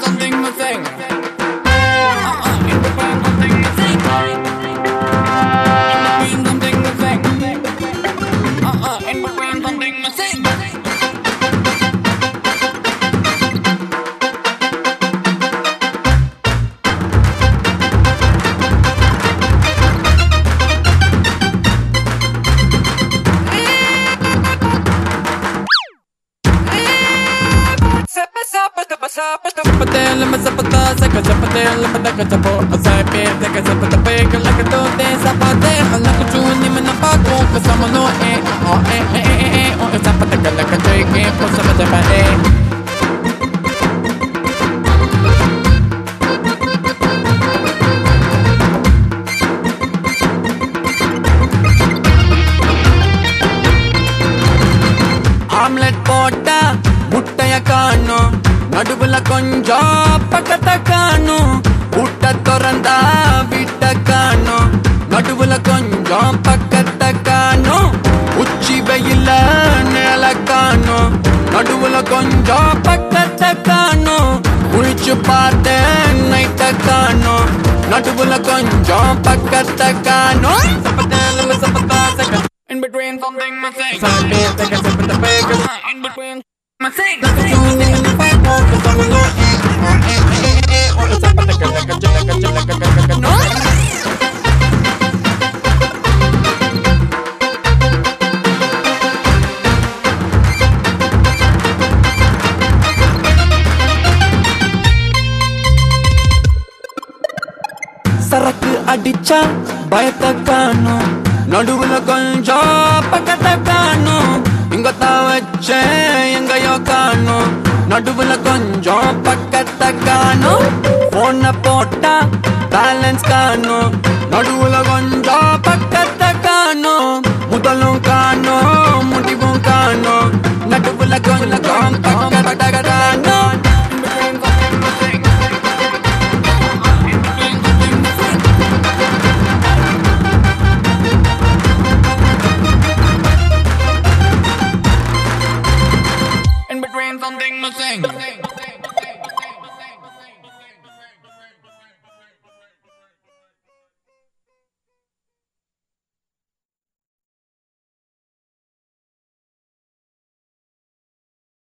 something missing. Uh-uh, in between something missing. In between something missing. Uh-uh, in between something missing. Zapatela, me zapata, saca zapatela, me taca chapo, asai pe, taca zapata pe, que la que tú te zapatela, la que tú ni me napaco, que somos no eh, oh eh eh eh eh, oh zapata que la que tú que pues se me te pa eh. Omelette போட்டா முட்டைய காணும் நடுவுல கொஞ்சம் பக்கத்தை காணும் ஊட்ட திறந்தா வீட்ட காணும் நடுவுல கொஞ்சம் பக்கத்தை காணும் உச்சி வெயில நிழல காணும் நடுவுல கொஞ்சம் பக்கத்தை காணும் குளிச்சு பார்த்தேன் நைட்ட காணும் நடுவுல கொஞ்சம் பக்கத்தை காணும் சப்பத்தேல சப்பத்தா சக்க In between something missing. Something take a sip of the bacon. In between missing. Like a tune in the back wall. Cause I'm alone. Eh, eh, eh, eh. Or it's up at the gun, like a gun, like a gun, like a gun, like a gun. No. சரக்கு அடிச்சா பயத்தை காணும் நடுவுல கொஞ்சம் பக்கத்தை காணும் இங்க தான் வச்சேன் எங்கயோ காணும் நடுவுல கொஞ்சம் பக்கத்தை காணும் போன போட்டா பேலன்ஸ் காணும் நடுவுல